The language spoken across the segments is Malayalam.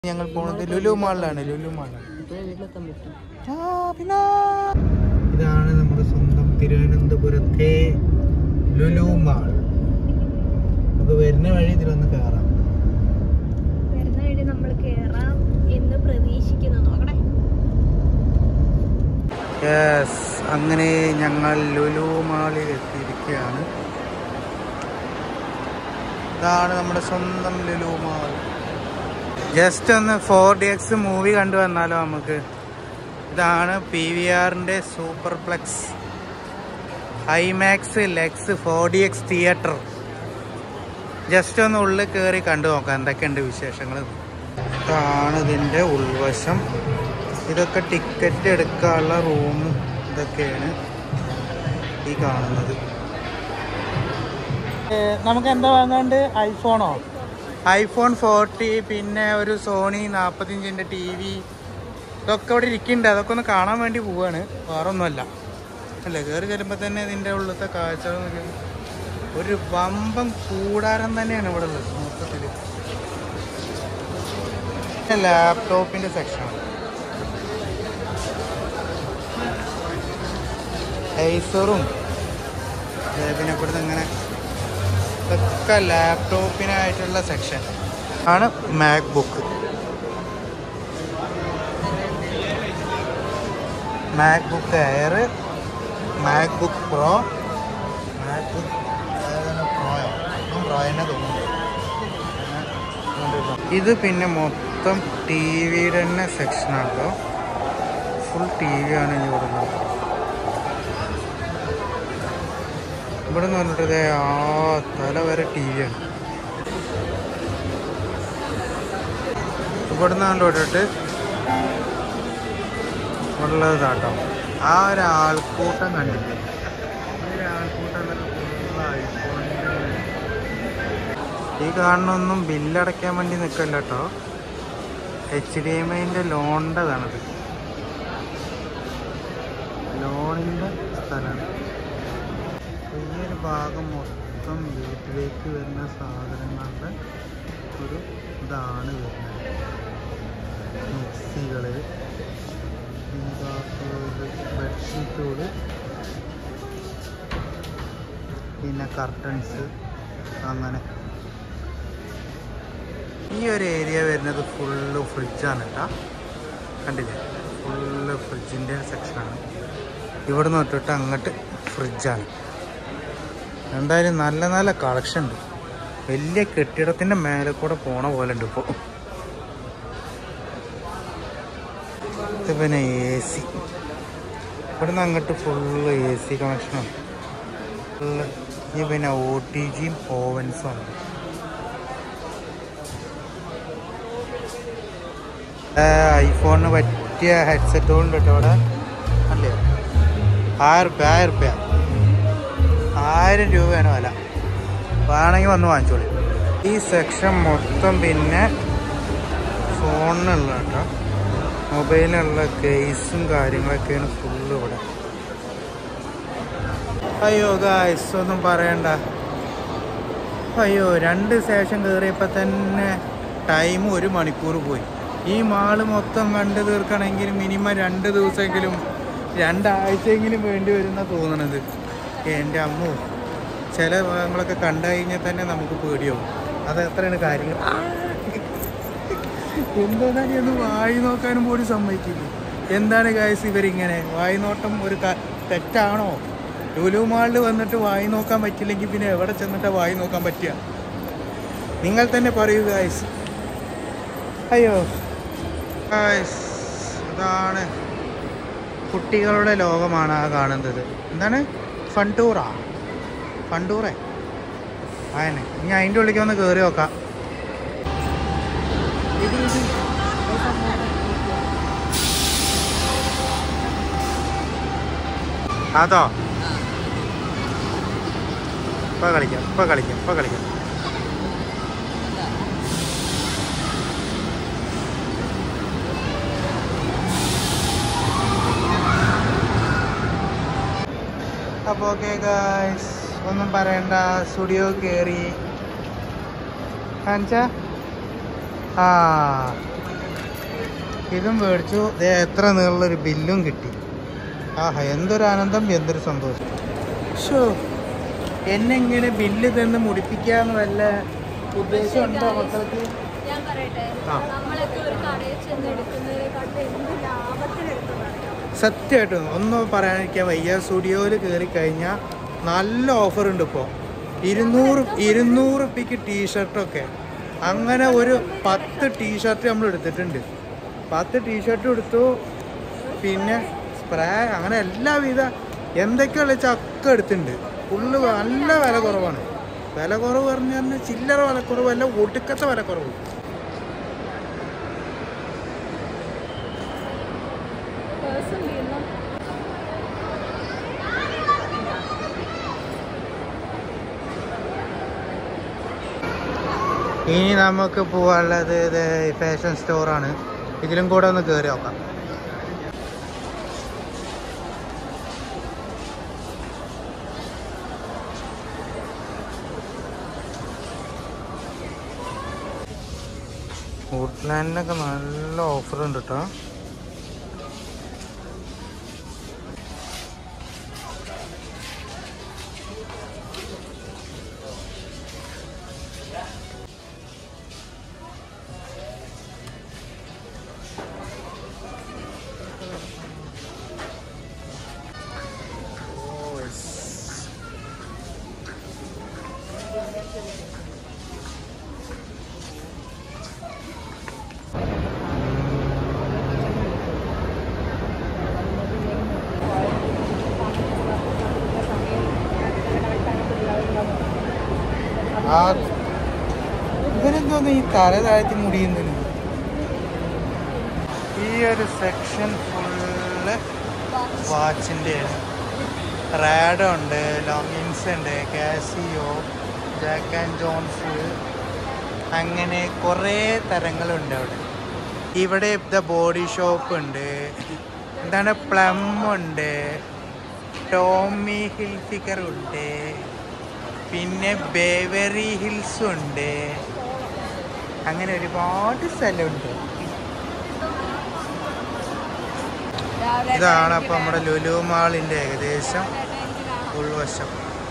ഞങ്ങൾ പോണത് ലുലു മാളിലാണ് ലുലു മാളിലാണ് വീട്ടിലെത്താൻ പറ്റും ഇതാണ് നമ്മുടെ സ്വന്തം തിരുവനന്തപുരത്തെ ലുലു മാൾ നമുക്ക് വരുന്ന വഴി ഇതിലൊന്ന് കയറാം വരുന്ന വഴി നമ്മൾ കേറാം എന്ന് പ്രതീക്ഷിക്കുന്നു നോക്കണേ യെസ് അങ്ങനെ ഞങ്ങൾ ലുലു മാളിൽ എത്തിയിരിക്കുകയാണ് ഇതാണ് നമ്മുടെ സ്വന്തം ലുലു മാൾ ജസ്റ്റ് ഒന്ന് ഫോർ ഡി എക്സ് മൂവി കണ്ടു വന്നാലോ നമുക്ക് ഇതാണ് പി വി ആറിൻ്റെ super plex IMAX lex four D X theatre just ഒന്ന് ഉള്ളിൽ കയറി കണ്ടു നോക്കാം എന്തൊക്കെയുണ്ട് വിശേഷങ്ങൾ ഇതാണ് ഇതിൻ്റെ ഉൾവശം ഇതൊക്കെ ടിക്കറ്റ് എടുക്കാനുള്ള റൂമും ഇതൊക്കെയാണ് ഈ കാണുന്നത് നമുക്ക് എന്താ വാങ്ങാണ്ട് ഐഫോണോ ഐഫോൺ ഫോർട്ടി പിന്നെ ഒരു സോണി നാൽപ്പത്തിയഞ്ചിൻ്റെ ടി വി ഇതൊക്കെ ഇവിടെ ഇരിക്കുന്നുണ്ട് അതൊക്കെ ഒന്ന് കാണാൻ വേണ്ടി പോവാണ് വേറെ ഒന്നുമല്ല അല്ല കയറി ചെല്ലുമ്പോൾ തന്നെ ഇതിൻ്റെ ഉള്ളിലത്തെ കാഴ്ചകൾ നോക്കിയാൽ ഒരു വമ്പം കൂടാരം തന്നെയാണ് ഇവിടെ ഉള്ളത് മൊത്തത്തിൽ ലാപ്ടോപ്പിൻ്റെ സെക്ഷനാണ് ഐസറും പിന്നെ ഇവിടുന്ന് ഇങ്ങനെ ഇതൊക്കെ ലാപ്ടോപ്പിനായിട്ടുള്ള സെക്ഷൻ ആണ് MacBook MacBook Air MacBook Pro MacBook പ്രോയോ പ്രോ തന്നെ തോന്നുന്നു ഇത് പിന്നെ മൊത്തം ടി വിയുടെ തന്നെ സെക്ഷനാണ് കേട്ടോ ഫുൾ ടി വി ആണ് ഇനി ഇവിടെ ഉള്ളത് ഇവിടെ നിന്ന് പറഞ്ഞിട്ട് ദേ ആ തല വരെ ടി വി ആണ് ഇവിടെ നിന്ന് തൊട്ടിട്ട് ഉള്ളതാട്ടോ ആ ഒരു ആൾക്കൂട്ടം കണ്ടില്ലേ ഈ ഒരു ആൾക്കൂട്ടം തന്നെ full ഐഫോണിൻ്റെ ഈ കാണുന്നൊന്നും ബില്ലടയ്ക്കാൻ വേണ്ടി നിൽക്കല്ല കേട്ടോ എച്ച് ഡി എം ഐൻ്റെ ലോണിൻ്റെതാണത് ലോണിൻ്റെ സ്ഥലമാണ് ഈ ഒരു ഭാഗം മൊത്തം വീട്ടിലേക്ക് വരുന്ന സാധനങ്ങളുടെ ഒരു ഇതാണ് വരുന്നത് മിക്സികൾ ബെഡ്ഷീറ്റുകൾ പിന്നെ കർട്ടൻസ് അങ്ങനെ ഈ ഒരു ഏരിയ വരുന്നത് ഫുള്ള് ഫ്രിഡ്ജാണ് കേട്ടോ കണ്ടില്ലേ ഫുള്ള് ഫ്രിഡ്ജിൻ്റെ സെക്ഷനാണ് ഇവിടുന്ന് തൊട്ടിട്ട് അങ്ങോട്ട് ഫ്രിഡ്ജാണ് എന്തായാലും നല്ല നല്ല കളക്ഷൻ ഉണ്ട് വലിയ കെട്ടിടത്തിൻ്റെ മേലെ കൂടെ പോണ പോലെ ഉണ്ട് ഇപ്പോൾ ഇത് പിന്നെ എ സി ഇവിടുന്ന് അങ്ങോട്ട് ഫുള്ള് എ സി കണക്ഷനാണ് ഫുള്ള് ഈ പിന്നെ ഒ ടി ജിയും ഓവൻസും ആണ് ഐഫോണിന് പറ്റിയ ഹെഡ്സെറ്റുകളുണ്ട് കേട്ടോ ഇവിടെ അല്ലേ ആയിരം റുപ്യ ആയിരം റുപ്യ ആയിരം രൂപയാണ് വില വേണമെങ്കിൽ വന്ന് വാങ്ങിച്ചോളി ഈ സെക്ഷൻ മൊത്തം പിന്നെ ഫോണിനുള്ള കേട്ടോ മൊബൈലിനുള്ള കേസും കാര്യങ്ങളൊക്കെയാണ് ഫുള്ള് ഇവിടെ അയ്യോ ഗായ്സ് ഒന്നും പറയണ്ട അയ്യോ രണ്ട് സ്റ്റേഷൻ കയറിയപ്പോൾ തന്നെ ടൈം ഒരു മണിക്കൂർ പോയി ഈ മാള് മൊത്തം കണ്ടു തീർക്കണമെങ്കിൽ മിനിമം രണ്ട് ദിവസമെങ്കിലും രണ്ടാഴ്ചയെങ്കിലും വേണ്ടി വരുന്ന തോന്നണത് എൻ്റെ അമ്മു ചില ഭാഗങ്ങളൊക്കെ കണ്ടു കഴിഞ്ഞാൽ തന്നെ നമുക്ക് പേടിയാവും അത് എത്രയാണ് കാര്യങ്ങൾ ആ! എന്താണ് ഒന്ന് വായി നോക്കാനും പോലും സമ്മതിക്കില്ല എന്താണ് ഗായസ് ഇവരിങ്ങനെ വായി നോട്ടം ഒരു ക- തെറ്റാണോ ലുലു മാളിൽ വന്നിട്ട് വായി നോക്കാൻ പറ്റില്ലെങ്കിൽ പിന്നെ എവിടെ ചെന്നിട്ടാ വായി നോക്കാൻ പറ്റുക നിങ്ങൾ തന്നെ പറയൂ ഗായ്സ് അയ്യോ ഗായ്സ് അതാണ് കുട്ടികളുടെ ലോകമാണ് ആ കാണുന്നത് എന്താണ് ഫണ്ടൂറാ ഫണ്ടൂറേ ആയനെ ഇനി അതിൻ്റെ ഉള്ളിലേക്ക് ഒന്ന് കയറി നോക്കാം അതോ ഇപ്പൊ കളിക്കാം ഇപ്പൊ കളിക്കാം ഇപ്പൊ കളിക്കാം അപ്പോൾ ഓക്കെ ഗായ്സ് ഒന്നും പറയണ്ട സ്റ്റുഡിയോ കയറി കാണിച്ച ആ ഇതും മേടിച്ചു ദേ എത്ര നീളുള്ളൊരു ബില്ലും കിട്ടി ആഹാ എന്തൊരു ആനന്ദം എന്തൊരു സന്തോഷം ഷോ എന്നെ ഇങ്ങനെ ബില്ല് തന്ന് മുടിപ്പിക്കാന്ന് വല്ല ഉദ്ദേശമുണ്ടോ മക്കൾക്ക് ഞാൻ പറയട്ടെ ആ. നമ്മളൊക്കെ ഒരു കടയിൽ ചെന്ന് എടുക്കുന്നതിനെക്കാട്ടും എന്ത് ലാഭത്തിനെടുക്കുന്നതാണ് സത്യമായിട്ടും ഒന്നും പറയാനിരിക്കാൻ വയ്യ സ്റ്റുഡിയോയിൽ കയറി കഴിഞ്ഞാൽ നല്ല ഓഫർ ഉണ്ട് ഇപ്പോൾ ഇരുന്നൂറ് ഇരുന്നൂറ് റുപ്യക്ക് ടീഷർട്ടൊക്കെ അങ്ങനെ ഒരു പത്ത് ടീഷർട്ട് നമ്മൾ എടുത്തിട്ടുണ്ട് പത്ത് ടീഷർട്ട് എടുത്തു പിന്നെ സ്പ്രേ അങ്ങനെ എല്ലാവിധ എന്തൊക്കെയുള്ള ചക്ക എടുത്തിട്ടുണ്ട് ഫുള്ള് നല്ല വില കുറവാണ് വില കുറവ് പറഞ്ഞു പറഞ്ഞാൽ ചില്ലറ വിലക്കുറവല്ല ഒടുക്കത്തെ വിലക്കുറവ് പേഴ്സൺ ചെയ്യുന്ന ഇനി നമുക്ക് പോകാനുള്ളത് ഇത് ഫാഷൻ സ്റ്റോറാണ് ഇതിലും കൂടെ ഒന്ന് കയറി നോക്കാം വുഡ്ലാൻഡിലൊക്കെ നല്ല ഓഫർ ഉണ്ട് കേട്ടോ ആ ഇവരെന്തോന്ന് ഈ തല താഴ്ത്തി മുടിയുന്നതിന് ഈ ഒരു സെക്ഷൻ ഫുള്ള് വാച്ചിൻ്റെ റാഡോ ഉണ്ട് ലോങ്ങിൻസ് ഉണ്ട് കാസിയോ ജാക്ക് ആൻഡ് ജോൺസ് അങ്ങനെ കുറേ തരങ്ങളുണ്ട് അവിടെ ഇവിടെ ദ ബോഡി ഷോപ്പ് ഉണ്ട് എന്താണ് പ്ലം ഉണ്ട് ടോമി ഹിൽ ഫിഗർ ഉണ്ട് പിന്നെ ബേവറി ഹിൽസ് ഉണ്ട് അങ്ങനെ ഒരുപാട് സ്ഥലമുണ്ട് ഇതാണ് അപ്പം നമ്മുടെ ലുലു മാളിൻ്റെ ഏകദേശം ഉൾവശം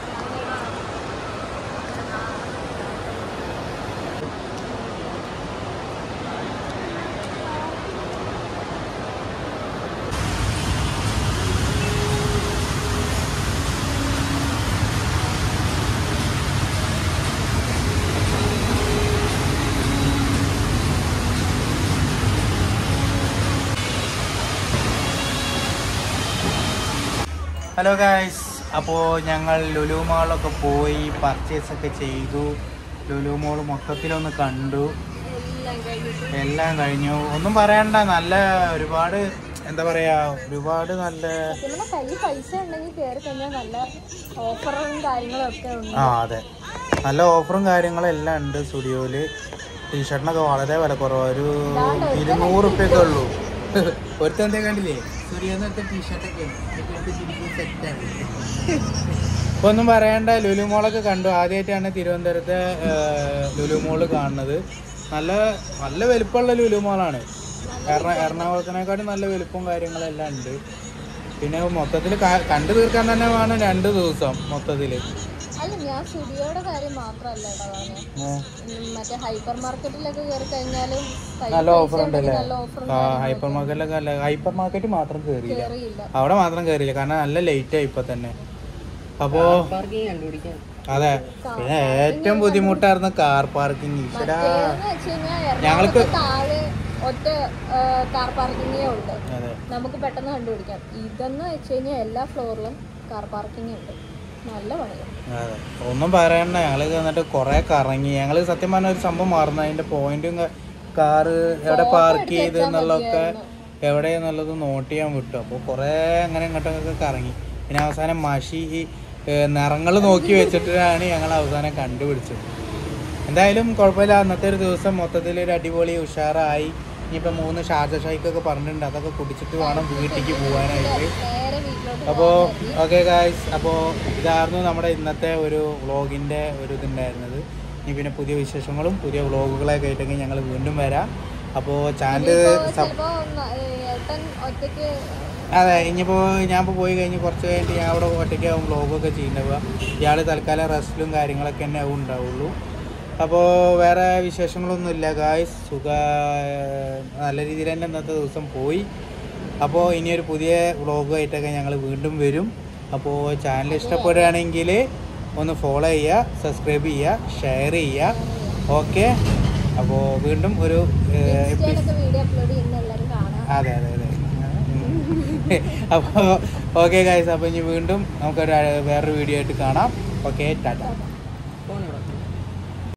ഹലോ ഗായ്സ് അപ്പോൾ ഞങ്ങൾ ലുലു മാളൊക്കെ പോയി പർച്ചേസ് ഒക്കെ ചെയ്തു ലുലു മോൾ മൊത്തത്തിലൊന്ന് കണ്ടു എല്ലാം കഴിഞ്ഞിട്ട് എല്ലാം കഴിഞ്ഞു ഒന്നും പറയണ്ട നല്ല ഒരുപാട് എന്താ പറയാ ഒരുപാട് നല്ല നമ്മുടെ കയ്യിൽ പൈസ ഉണ്ടെങ്കിൽ കയറി കഴിഞ്ഞാൽ നല്ല ഓഫറും കാര്യങ്ങളും ഒക്കെ ഉണ്ട് ആ അതെ നല്ല ഓഫറും കാര്യങ്ങളും എല്ലാം ഉണ്ട് സ്റ്റുഡിയോയില് ടീഷർട്ടിനൊക്കെ വളരെ വില കുറവാണ് ഒരു ഇരുന്നൂറ് റുപ്യൊക്കെ ഉള്ളൂ ഒരുത്തൻ എന്താ കണ്ടില്ലേ സ്റ്റുഡിയോന്ന് ടീഷർട്ടൊക്കെ സെറ്റാണ് ഇപ്പൊ ഒന്നും പറയണ്ട ലുലു മോളൊക്കെ കണ്ടു ആദ്യമായിട്ടാണ് തിരുവനന്തപുരത്തെ ലുലു മോള് കാണുന്നത് നല്ല നല്ല വലുപ്പമുള്ള ലുലു മോളാണ് എറണ എറണാകുളത്തിനെക്കാട്ടും നല്ല വലുപ്പവും കാര്യങ്ങളെല്ലാം ഉണ്ട് പിന്നെ മൊത്തത്തിൽ കണ്ടു തീർക്കാൻ തന്നെ വേണം രണ്ട് ദിവസം മൊത്തത്തിൽ അല്ല ഞാൻ സ്റ്റുഡിയോയുടെ കാര്യം മാത്രമല്ല കേട്ടോ പറഞ്ഞത് മറ്റേ ഹൈപ്പർ മാർക്കറ്റിലൊക്കെ കയറി കഴിഞ്ഞാലും കയ്യിൽ നല്ല പൈസ ഓഫർ ഉണ്ടല്ലേ നല്ല ഓഫറും ആ ഹൈപ്പർ മാർക്കറ്റിലൊക്കെ അല്ല ഹൈപ്പർ മാർക്കറ്റ് മാത്രം കയറിയില്ല കയറിയില്ല അവിടെ മാത്രം കയറിയില്ല കാരണം നല്ല ലേറ്റ് ആയി ഇപ്പൊ തന്നെ അപ്പോ അതെ പിന്നെ ഏറ്റവും ബുദ്ധിമുട്ടായിരുന്നു കാർ പാർക്കിംഗ് ഈശ്വരാ മറ്റേന്ന് വെച്ച് കഴിഞ്ഞാൽ ഞങ്ങൾക്ക് എറണാകുളത്ത് താഴെ ഒറ്റ കാർ പാർക്കിങ്ങേ ഉണ്ട് അതെ നമുക്ക് പെട്ടെന്ന് കണ്ടുപിടിക്കാം ഇതെന്ന് വെച്ച് കഴിഞ്ഞാൽ എല്ലാ ഫ്ലോറിലും കാർ പാർക്കിംഗ് ഉണ്ട് നല്ല പണിയാണ് അതെ ഒന്നും പറയണ്ട ഞങ്ങള് എന്നിട്ട് കൊറേ കറങ്ങി ഞങ്ങള് സത്യം പറഞ്ഞ ഒരു സംഭവം മറന്നു അതിന്റെ പോയിന്റും കാറ് എവിടെ പാർക്ക് ചെയ്ത് എന്നുള്ളതൊക്കെ എവിടെയെന്നുള്ളത് നോട്ട് ചെയ്യാൻ വിട്ടു അപ്പോൾ കുറേ അങ്ങനെ ഇങ്ങോട്ടൊക്കെ കറങ്ങി പിന്നെ അവസാനം മഷി നിറങ്ങൾ നോക്കി വെച്ചിട്ടാണ് ഞങ്ങൾ അവസാനം കണ്ടുപിടിച്ചത് എന്തായാലും കുഴപ്പമില്ല അന്നത്തെ ഒരു ദിവസം മൊത്തത്തിൽ ഒരു അടിപൊളി ഉഷാറായി ഇനിയിപ്പോൾ മൂന്ന് ഷാർജ ഷൈക്കൊക്കെ പറഞ്ഞിട്ടുണ്ട് അതൊക്കെ കുടിച്ചിട്ട് വേണം വീട്ടിലേക്ക് പോകാനായിട്ട് നേരെ വീട്ടിലോട്ട് അപ്പോൾ ഓക്കെ ഗായ്സ് അപ്പോൾ ഇതായിരുന്നു നമ്മുടെ ഇന്നത്തെ ഒരു വ്ളോഗിൻ്റെ ഒരു ഇതുണ്ടായിരുന്നത് ഇനി പിന്നെ പുതിയ വിശേഷങ്ങളും പുതിയ വ്ളോഗുകളൊക്കെ ആയിട്ടെങ്കിൽ ഞങ്ങൾ വീണ്ടും വരാം അപ്പോൾ ചാനൽ ഇനിയിപ്പോ ചിലപ്പോ ന- ഏ, ഏട്ടൻ ഒറ്റയ്ക്ക് അതെ ഇനിയിപ്പോൾ ഞാൻ ഇപ്പോൾ പോയി കഴിഞ്ഞ് കുറച്ച് കഴിഞ്ഞിട്ട് ഞാൻ അവിടെ ഒറ്റയ്ക്കാവും വ്ളോഗൊക്കെ ചെയ്യുന്നുണ്ടാവുക ഇയാൾ തൽക്കാലം റെസ്റ്റിലും കാര്യങ്ങളൊക്കെ തന്നെ ആവും ഉണ്ടാവുള്ളൂ അപ്പോൾ വേറെ വിശേഷങ്ങളൊന്നുമില്ല ഗായ്സ് സുഖ നല്ല രീതിയിൽ തന്നെ ഇന്നത്തെ ദിവസം പോയി അപ്പോൾ ഇനിയൊരു പുതിയ വ്ളോഗുമായിട്ടൊക്കെ ഞങ്ങൾ വീണ്ടും വരും അപ്പോൾ ചാനൽ ഇഷ്ടപ്പെടുകയാണെങ്കിൽ ഒന്ന് ഫോളോ ചെയ്യുക സബ്സ്ക്രൈബ് ചെയ്യുക ഷെയർ ചെയ്യുക ഓക്കെ അപ്പോൾ വീണ്ടും ഒരു എപ്പിസോഡ് ഇൻസ്റ്റയിലൊക്കെ വീഡിയോ അപ്ലോഡ് ചെയ്യുന്ന എല്ലാവരും കാണാം അതെ അതെ അതെ അപ്പോൾ ഓക്കെ ഗൈസ് അപ്പോൾ ഇനി വീണ്ടും നമുക്കൊരു വേറൊരു വീഡിയോ ആയിട്ട് കാണാം ഓക്കെ ടാറ്റ